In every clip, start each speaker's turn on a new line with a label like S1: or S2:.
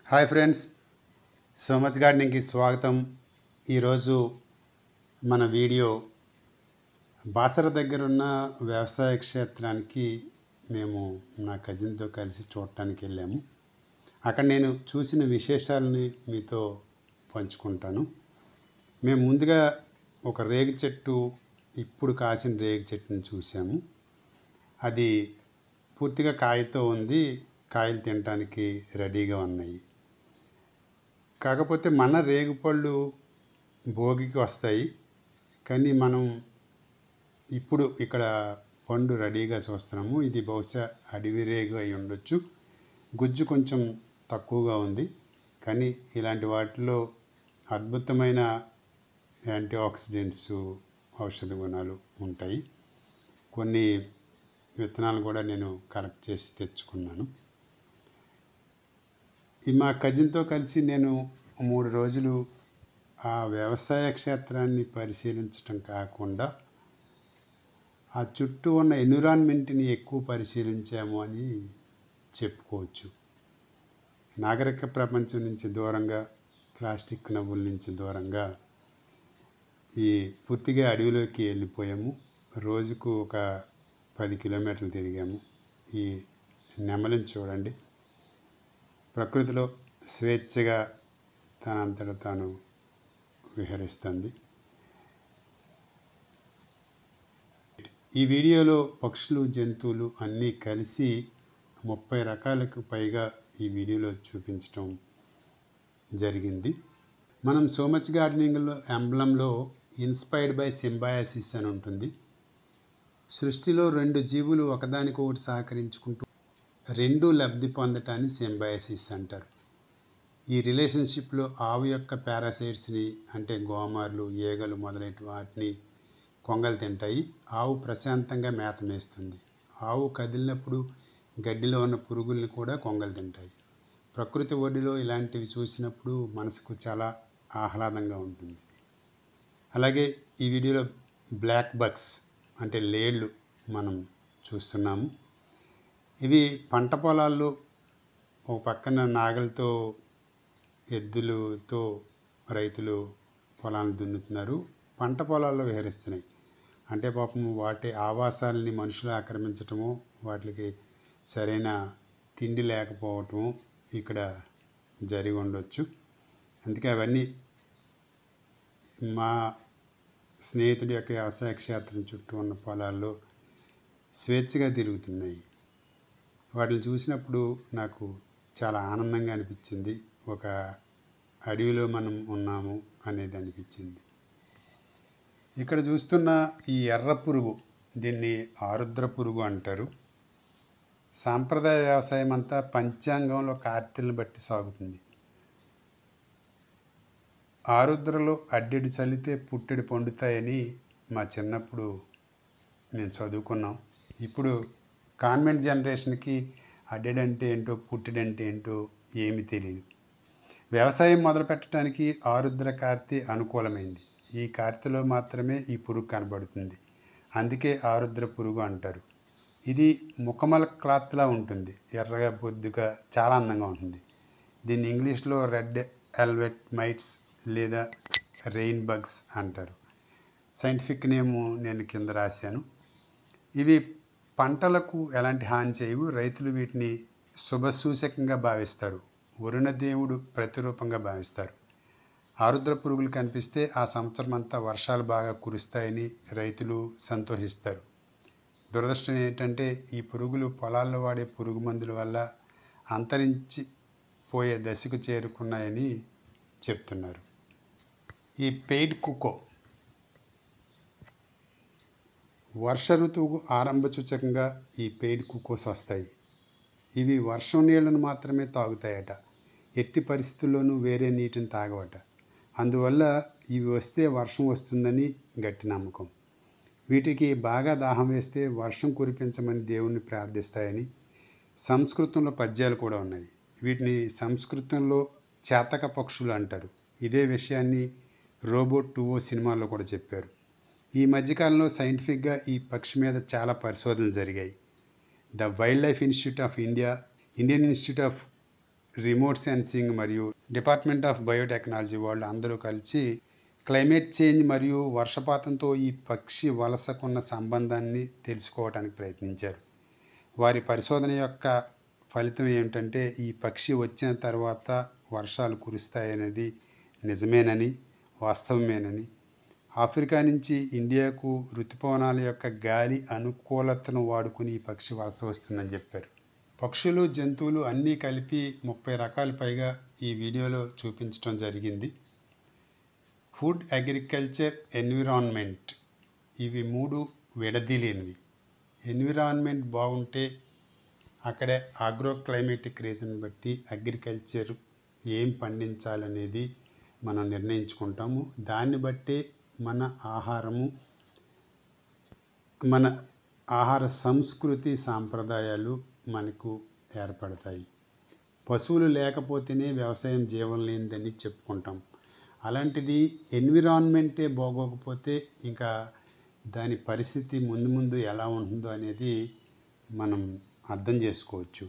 S1: hi friends so much గార్డెనింగ్కి స్వాగతం ఈరోజు మన వీడియో బాసర దగ్గర ఉన్న వ్యవసాయ క్షేత్రానికి మేము నా కజిన్తో కలిసి చూడటానికి వెళ్ళాము అక్కడ నేను చూసిన విశేషాలని మీతో పంచుకుంటాను మేము ముందుగా ఒక రేగు చెట్టు ఇప్పుడు కాసిన రేగు చెట్టుని చూసాము అది పూర్తిగా కాయతో ఉంది కాయలు తినడానికి రెడీగా ఉన్నాయి కాకపోతే మన రేగుపళ్ళు భోగికి వస్తాయి కానీ మనం ఇప్పుడు ఇక్కడ పండు రెడీగా చూస్తున్నాము ఇది బహుశా అడవి రేగు అయి ఉండొచ్చు గుజ్జు కొంచెం తక్కువగా ఉంది కానీ ఇలాంటి వాటిలో అద్భుతమైన యాంటీ ఆక్సిడెంట్స్ ఔషధ గుణాలు ఉంటాయి కొన్ని విత్తనాలు కూడా నేను కలెక్ట్ చేసి తెచ్చుకున్నాను ఈ మా కజిన్తో కలిసి నేను మూడు రోజులు ఆ వ్యవసాయ క్షేత్రాన్ని పరిశీలించటం కాకుండా ఆ చుట్టూ ఉన్న ఎన్విరాన్మెంట్ని ఎక్కువ పరిశీలించాము అని చెప్పుకోవచ్చు నాగరిక ప్రపంచం నుంచి దూరంగా ప్లాస్టిక్ నవ్వుల నుంచి దూరంగా ఈ పూర్తిగా అడవిలోకి వెళ్ళిపోయాము రోజుకు ఒక పది కిలోమీటర్లు తిరిగాము ఈ నెమలిని చూడండి ప్రకృతిలో స్వేచ్ఛగా తనంతట తాను విహరిస్తుంది ఈ వీడియోలో పక్షులు జంతువులు అన్నీ కలిసి ముప్పై రకాలకు పైగా ఈ వీడియోలో చూపించటం జరిగింది మనం సో మచ్ గార్డెనింగ్లో ఎంబ్లంలో ఇన్స్పైర్డ్ బై సింబయాసిస్ అని ఉంటుంది సృష్టిలో రెండు జీవులు ఒకదానికొకటి సహకరించుకుంటూ రెండు లబ్ధి పొందటాన్ని సింబయాసిస్ అంటారు ఈ రిలేషన్షిప్లో ఆవు యొక్క పారాసైట్స్ని అంటే గోమార్లు ఈగలు మొదలైన వాటిని కొంగలు తింటాయి ఆవు ప్రశాంతంగా మేత మేస్తుంది ఆవు కదిలినప్పుడు గడ్డిలో ఉన్న పురుగుల్ని కూడా కొంగలు తింటాయి ప్రకృతి ఒడిలో ఇలాంటివి చూసినప్పుడు మనసుకు చాలా ఆహ్లాదంగా ఉంటుంది అలాగే ఈ వీడియోలో బ్లాక్ బక్స్ అంటే లేళ్ళు మనం చూస్తున్నాము ఇవి పంట పొలాల్లో ఒక పక్కన నాగలతో ఎద్దులతో రైతులు పొలాలను దున్నుతున్నారు పంట పొలాల్లో విహరిస్తున్నాయి అంటే పాపం వాటి ఆవాసాలని మనుషులు ఆక్రమించటము వాటికి సరైన తిండి లేకపోవటము ఇక్కడ జరిగి ఉండొచ్చు అందుకే అవన్నీ మా స్నేహితుడి యొక్క వ్యవసాయ క్షేత్రం చుట్టూ ఉన్న పొలాల్లో స్వేచ్ఛగా తిరుగుతున్నాయి వాటిని చూసినప్పుడు నాకు చాలా ఆనందంగా అనిపించింది ఒక అడవిలో మనం ఉన్నాము అనేది అనిపించింది ఇక్కడ చూస్తున్న ఈ ఎర్ర పురుగు దీన్ని ఆరుద్ర పురుగు అంటారు సాంప్రదాయ వ్యవసాయం అంతా పంచాంగంలో కార్తెలను బట్టి సాగుతుంది ఆరుద్రలో అడ్డెడు చల్లితే పుట్టెడు పండుతాయని మా చిన్నప్పుడు మేము చదువుకున్నాం ఇప్పుడు కాన్వెంట్ జనరేషన్కి అడ్డెడంటే ఏంటో పుట్టెడంటే ఏంటో ఏమీ తెలియదు వ్యవసాయం మొదలు పెట్టడానికి ఆరుద్ర కార్తె అనుకూలమైంది ఈ కార్తెలో మాత్రమే ఈ పురుగు కనబడుతుంది అందుకే ఆరుద్ర పురుగు అంటారు ఇది ముఖమల క్లాత్లా ఉంటుంది ఎర్రగా బొద్దుగా చాలా అందంగా ఉంటుంది దీన్ని ఇంగ్లీష్లో రెడ్ ఎల్వెట్ మైట్స్ లేదా రెయిన్ బగ్స్ అంటారు సైంటిఫిక్ నేము నేను కింద రాశాను ఇవి పంటలకు ఎలాంటి హాని చేయవు రైతులు వీటిని శుభసూచకంగా భావిస్తారు వరుణ దేవుడు ప్రతిరూపంగా భావిస్తారు ఆరుద్ర పురుగులు కనిపిస్తే ఆ సంవత్సరం అంతా వర్షాలు బాగా కురుస్తాయని రైతులు సంతోషిస్తారు దురదృష్టం ఏంటంటే ఈ పురుగులు పొలాల్లో వాడే పురుగు మందుల వల్ల అంతరించి పోయే దశకు చేరుకున్నాయని చెప్తున్నారు ఈ పెయిడ్ కుకో వర్ష ఋతువుకు ఆరంభ సూచకంగా ఈ పెయిడ్ కుకోస్ వస్తాయి ఇవి వర్షం నీళ్లను మాత్రమే తాగుతాయట ఎట్టి పరిస్థితుల్లోనూ వేరే నీటిని తాగవట అందువల్ల ఇవి వస్తే వర్షం వస్తుందని గట్టి నమ్మకం వీటికి బాగా దాహం వేస్తే వర్షం కురిపించమని దేవుణ్ణి ప్రార్థిస్తాయని సంస్కృతంలో పద్యాలు కూడా ఉన్నాయి వీటిని సంస్కృతంలో చేతక పక్షులు అంటారు ఇదే విషయాన్ని రోబోట్ టూ ఓ సినిమాలో కూడా చెప్పారు ఈ మధ్యకాలంలో సైంటిఫిక్గా ఈ పక్షి మీద చాలా పరిశోధనలు జరిగాయి the wild life institute of India Indian institute of remote sensing మరియు డిపార్ట్మెంట్ ఆఫ్ బయోటెక్నాలజీ వాళ్ళు అందరూ కలిసి క్లైమేట్ చేంజ్ మరియు వర్షపాతంతో ఈ పక్షి వలసకున్న సంబంధాన్ని తెలుసుకోవడానికి ప్రయత్నించారు వారి పరిశోధన యొక్క ఫలితం ఏమిటంటే ఈ పక్షి వచ్చిన తర్వాత వర్షాలు కురుస్తాయనేది నిజమేనని వాస్తవమేనని ఆఫ్రికా నుంచి ఇండియాకు ఋతుపవనాల యొక్క గాలి అనుకూలతను వాడుకుని ఈ పక్షి వలస వస్తుందని చెప్పారు పక్షులు జంతువులు అన్నీ కలిపి ముప్పై రకాల పైగా ఈ వీడియోలో చూపించడం జరిగింది ఫుడ్ అగ్రికల్చర్ ఎన్విరాన్మెంట్ ఇవి మూడు విడదీలేనివి ఎన్విరాన్మెంట్ బాగుంటే అక్కడే ఆగ్రో క్లైమేటిక్ రీజన్ బట్టి అగ్రికల్చర్ ఏం పండించాలనేది మనం నిర్ణయించుకుంటాము దాన్ని బట్టే మన ఆహారము మన ఆహార సంస్కృతి సాంప్రదాయాలు మనకు ఏర్పడతాయి పశువులు లేకపోతేనే వ్యవసాయం జీవం లేనిదని చెప్పుకుంటాం అలాంటిది ఎన్విరాన్మెంటే బాగోకపోతే ఇంకా దాని పరిస్థితి ముందు ముందు ఎలా ఉంటుందో అనేది మనం అర్థం చేసుకోవచ్చు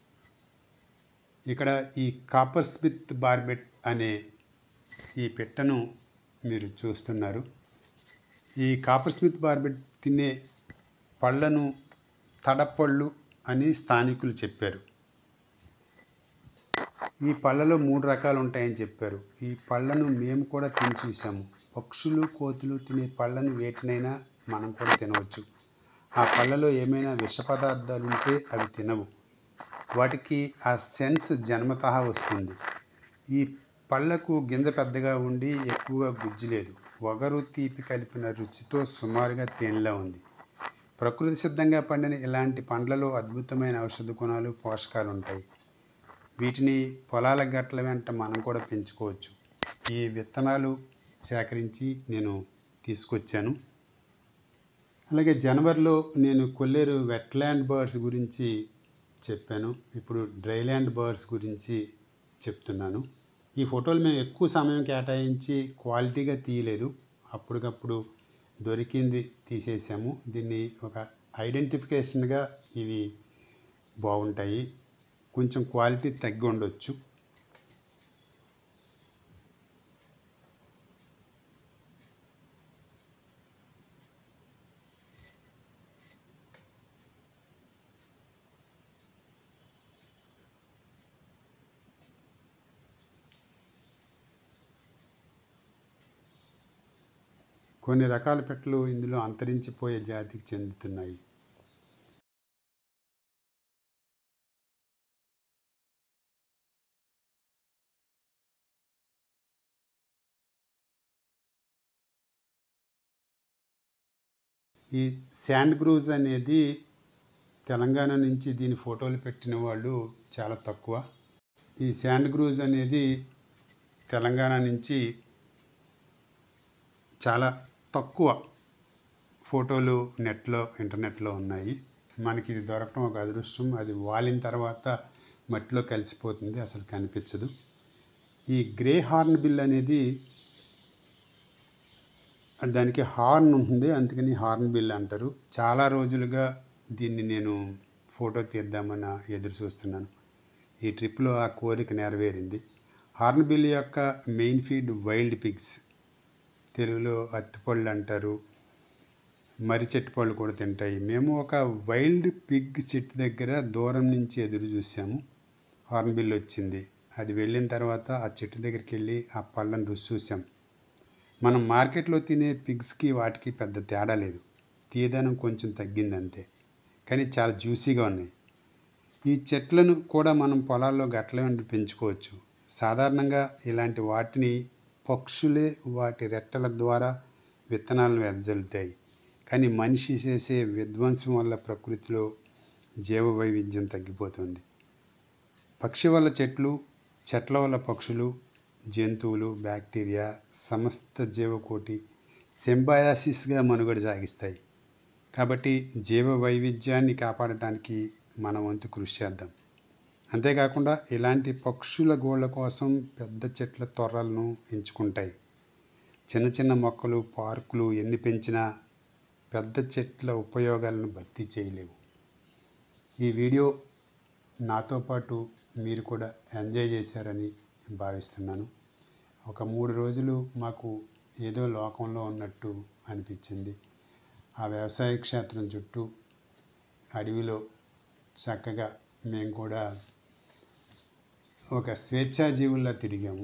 S1: ఇక్కడ ఈ కాపర్ స్మిత్ బార్బెట్ అనే ఈ పెట్టను మీరు చూస్తున్నారు ఈ కాపర్ స్మిత్ బార్బెట్ తినే పళ్ళను తడపళ్ళు అని స్థానికులు చెప్పారు ఈ పళ్ళలో మూడు రకాలు ఉంటాయని చెప్పారు ఈ పళ్ళను మేము కూడా తిని చూసాము పక్షులు కోతులు తినే పళ్ళను వేటినైనా మనం కూడా తినవచ్చు ఆ పళ్ళలో ఏమైనా విష పదార్థాలు ఉంటే అవి తినవు వాటికి ఆ సెన్స్ జన్మతహా వస్తుంది ఈ పళ్ళకు గింజ పెద్దగా ఉండి ఎక్కువగా గుజ్జు లేదు వగరు తీపి కలిపిన రుచితో సుమారుగా తేనెలా ఉంది ప్రకృతి సిద్ధంగా పండిన ఇలాంటి పండ్లలో అద్భుతమైన ఔషధ గుణాలు పోషకాలు ఉంటాయి వీటిని పొలాల గట్ల వెంట మనం కూడా పెంచుకోవచ్చు ఈ విత్తనాలు సేకరించి నేను తీసుకొచ్చాను అలాగే జనవరిలో నేను కొల్లేరు వెట్లాండ్ బర్డ్స్ గురించి చెప్పాను ఇప్పుడు డ్రైల్యాండ్ బర్డ్స్ గురించి చెప్తున్నాను ఈ ఫోటోలు మేము ఎక్కువ సమయం కేటాయించి క్వాలిటీగా తీయలేదు అప్పటికప్పుడు దొరికింది తీసేసాము దీన్ని ఒక ఐడెంటిఫికేషన్గా ఇవి బాగుంటాయి కొంచెం క్వాలిటీ తగ్గి ఉండొచ్చు కొన్ని రకాల పెట్టలు ఇందులో అంతరించిపోయే జాతికి చెందుతున్నాయి ఈ శాండ్ గ్రూజ్ అనేది తెలంగాణ నుంచి దీని ఫోటోలు పెట్టిన వాళ్ళు చాలా తక్కువ ఈ శాండ్ గ్రూజ్ అనేది తెలంగాణ నుంచి చాలా తక్కువ ఫోటోలు నెట్లో ఇంటర్నెట్లో ఉన్నాయి మనకి ఇది దొరకడం ఒక అదృష్టం అది వాలిన తర్వాత మట్టిలో కలిసిపోతుంది అసలు కనిపించదు ఈ గ్రే హార్న్ బిల్ అనేది దానికి హార్న్ ఉంటుంది అందుకని హార్న్ బిల్ అంటారు చాలా రోజులుగా దీన్ని నేను ఫోటో తీద్దామని ఎదురు చూస్తున్నాను ఈ ట్రిప్లో ఆ కోరిక నెరవేరింది హార్న్ బిల్ యొక్క మెయిన్ ఫీడ్ వైల్డ్ పిగ్స్ తెలుగులో అత్తిపళ్ళు అంటారు మర్రి చెట్టు పళ్ళు కూడా తింటాయి మేము ఒక వైల్డ్ పిగ్ చెట్టు దగ్గర దూరం నుంచి ఎదురు చూసాము హార్న్బిల్ వచ్చింది అది వెళ్ళిన తర్వాత ఆ చెట్టు దగ్గరికి వెళ్ళి ఆ పళ్ళను రుచి చూసాం మనం మార్కెట్లో తినే పిగ్స్కి వాటికి పెద్ద తేడా లేదు తీయదనం కొంచెం తగ్గింది అంతే కానీ చాలా జ్యూసీగా ఉన్నాయి ఈ చెట్లను కూడా మనం పొలాల్లో గట్ల వెంట పెంచుకోవచ్చు సాధారణంగా ఇలాంటి వాటిని పక్షులే వాటి రెట్టల ద్వారా విత్తనాలను వెదజల్లుతాయి కానీ మనిషి చేసే విధ్వంసం వల్ల ప్రకృతిలో జీవ వైవిధ్యం తగ్గిపోతుంది పక్షి వల్ల చెట్లు చెట్ల వల్ల పక్షులు జంతువులు బ్యాక్టీరియా సమస్త జీవకోటి సింబయాసిస్గా మనుగడ సాగిస్తాయి కాబట్టి జీవ వైవిధ్యాన్ని కాపాడటానికి మన వంతు కృషి చేద్దాం అంతేకాకుండా ఇలాంటి పక్షుల గోళ్ళ కోసం పెద్ద చెట్ల తొర్రలను ఎంచుకుంటాయి చిన్న చిన్న మొక్కలు పార్కులు ఎన్ని పెంచినా పెద్ద చెట్ల ఉపయోగాలను భర్తీ చేయలేవు ఈ వీడియో నాతో పాటు మీరు కూడా ఎంజాయ్ చేశారని భావిస్తున్నాను ఒక మూడు రోజులు మాకు ఏదో లోకంలో ఉన్నట్టు అనిపించింది ఆ వ్యవసాయ క్షేత్రం చుట్టూ అడవిలో చక్కగా మేము కూడా ఒక స్వేచ్ఛాజీవుల్లా తిరిగాము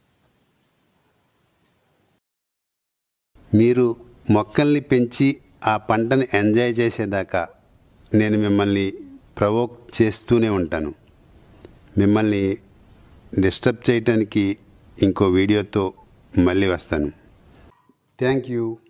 S2: మీరు మొక్కల్ని పెంచి ఆ పంటని ఎంజాయ్ చేసేదాకా నేను మిమ్మల్ని ప్రవోక్ చేస్తూనే ఉంటాను మిమ్మల్ని డిస్టర్బ్ చేయటానికి ఇంకో వీడియోతో మళ్ళీ వస్తాను
S1: థ్యాంక్ యూ